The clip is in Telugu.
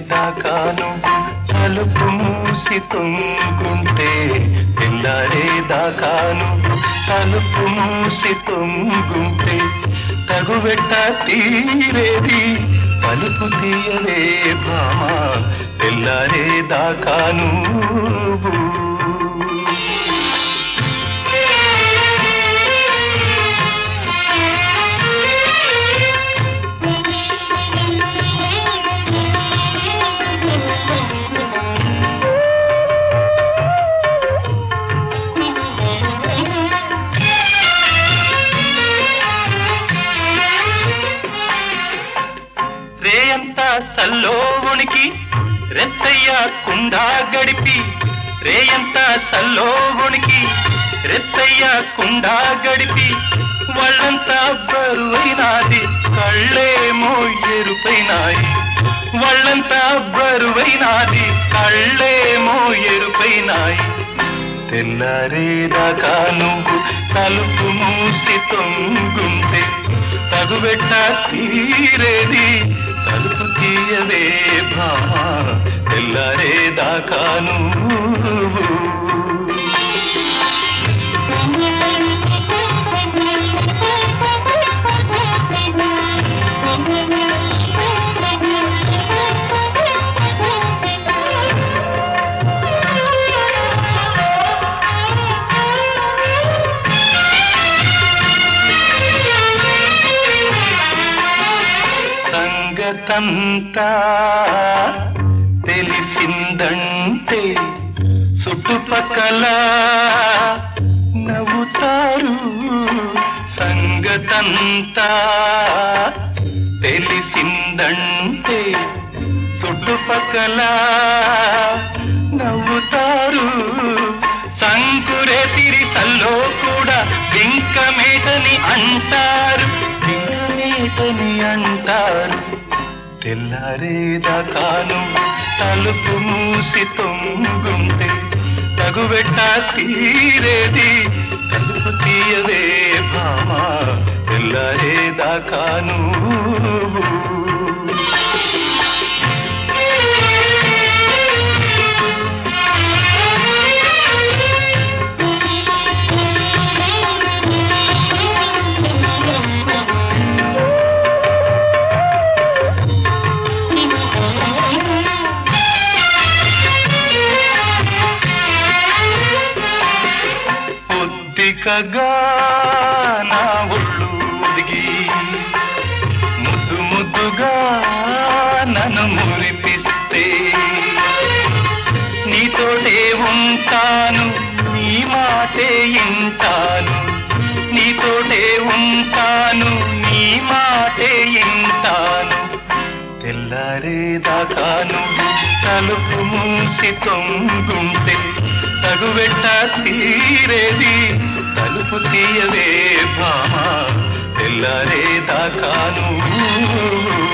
తెల్లారేదాకాను తలుపు మూసి తొంగుంటే తెల్లారేదాకాను తలుపు మూసి తొంగుంటే తగువెట్ట తీరేది తలుపు తీయలే భామ తెల్లారేదాకాను రేయంతా సల్లో ఉనికి రెత్తయ్య కుండా గడిపి రేయంతా సల్లో ఉనికి రెత్తయ్య కుండా గడిపి వాళ్ళంతా బరువైనాది కళ్ళేమో ఎరుపైనాయి వాళ్ళంతా బరువైనాది కళ్ళేమో ఎరుపైనాయి తెల్లారేదాకా నువ్వు తలుపు మూసి తొంగుంటే తగుబెట్ట తీరేది తలుపు తీయవే భామా తెల్లారేదాకా నువ్వు సంగతంతా తెలిసిందంటే చుట్టుపక్కల నవ్వుతారు సంగతంతా తెలిసిందంటే చుట్టుపక్కల నవ్వుతారు సంకురేతిరి సల్లో కూడా వింకమేటని అంటారు వింకమేటని అంటారు తెల్లారేదాకాను తలుపు మూసి తొంగుంటే తగుబెట్ట తీరేది తలుపు తీయవే భామా తెల్లారేదాకాను పొద్దికగా నా ఒళ్ళు ఒదిగి ముద్దు ముద్దుగా నన్ను మురిపిస్తే నీతోటే ఉంటాను నీ మాటే ఇంటాను నీతోటే ఉంటాను నీ మాటే ఇంటాను తెల్లారేదాకాను తలుపు మూసి తొంగుంటే తగువెట్ట తీరేది తలుపు తీయవే భామా తెల్లారేదాకాను